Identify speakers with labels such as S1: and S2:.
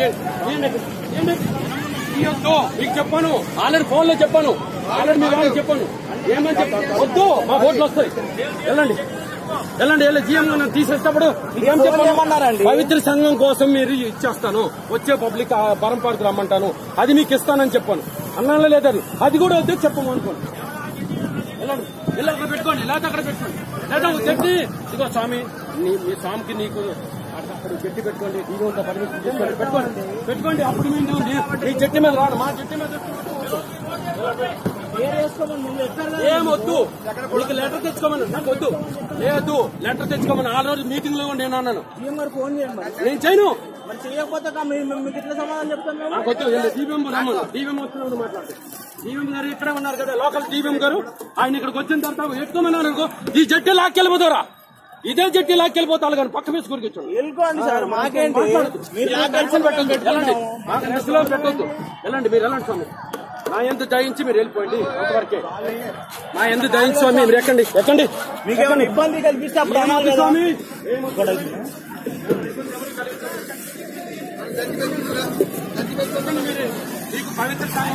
S1: తీయండి. తీయండి. తీయొద్దు మీకు చెప్పాను ఆల్రెడీ ఫోన్ లో చెప్పాను ఆల్రెడీ మీ వాళ్ళకి చెప్పాను ఏమని చెప్పాను వద్దు మా ఓట్లు వస్తాయి వెళ్ళండి వెళ్ళండి వెళ్ళి జీఎం నన్ను తీసేటప్పుడు మీకేం చెప్పాను
S2: ఏమన్నారండి?
S1: పవిత్ర సంఘం కోసం మీరు ఇచ్చేస్తాను వచ్చే పబ్లిక్ ఆ పరంపారకు రమ్మంటాను అది మీకు ఇస్తానని చెప్పాను అన్నాలో లేదని అది కూడా వద్దు చెప్పము అనుకోండి వెళ్ళండి వెళ్ళి అక్కడ పెట్టుకోండి లేకపోతే అక్కడ పెట్టుకోండి లేదా ఓ చెట్టి ఇదిగో స్వామి నీ- మీ స్వామికి నీకు అక్కడ అక్కడ చెట్టు పెట్టుకోండి దీని ఉంటే పర్మిషన్ తీసుకోండి పెట్టుకోండి పెట్టుకోండి అప్పుడు మీరు నీ- మీ చెట్టు మీద రాడు మా చెట్టు మీద ఏమొద్దు నీకు లెటర్ తెచ్చుకోమని నాకు వద్దు లేదు లెటర్ తెచ్చుకోమని ఆ రోజు మీటింగ్ లో కూడా నేను అన్నాను
S2: సీఎం గారు ఫోన్ చేయండి మరి
S1: నేను చేయను
S2: మరి చేయకపోతే కా- మీ- మీ- మీకు ఇట్లా సమాధానం చెప్తాను మేము
S1: నాకు వద్దు వెళ్ళి దీపం రమ్మను దీపం వస్తున్నప్పుడు మాట్లాడు దీపం గారు ఇక్కడే ఉన్నారు కదా లోకల్ దీపం గారు ఆయన ఇక్కడికి వచ్చిన తర్వాత ఎత్తుకోమన్నారు అనుకో ఈ జట్టి లాక్కెళ్ళిపోతారా ఇదే జట్టి లాక్కెళ్ళిపోతారు కానీ పక్క మీద కూర్చోండి
S2: వెళ్ళుకోండి సార్ మాకేంటి మీరు
S1: నాకు టెన్షన్ పెట్టండి వెళ్ళండి మాకు దశలో పెట్టొద్దు వెళ్ళండి మీరు వెళ్ళండి స్వామి నా ఎంత దయించి మీరు వెళ్ళిపోండి అంతవరకే నా ఎంత దయించి స్వామి మీరు ఎక్కండి ఎక్కండి
S2: మీకేమైనా ఇబ్బంది కల్పిస్తే అప్పుడు అనాలి
S1: ఏమొద్దు
S2: కదా
S1: స్వామి మీకు పవిత్ర